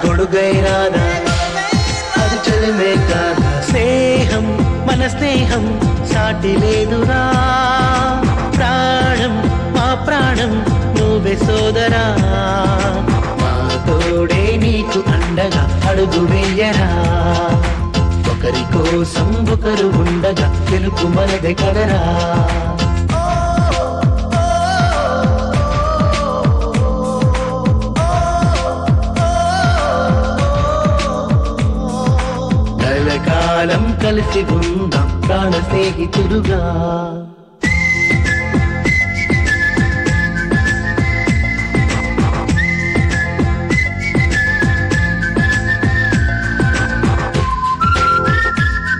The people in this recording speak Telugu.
గొడుగై రాదా అది చలిమే కాదా స్నేహం మన స్నేహం సాటి లేదురా ప్రాణం మా ప్రాణం నువ్వే సోదరా మా తోడే నీకు అండగా అడుగు వేయరా ఒకరి కోసం ఒకరు ఉండగా గెలుపు మనదే కదరా కలకాలం కలిసి ఉందాం ప్రాణ స్నేహితులుగా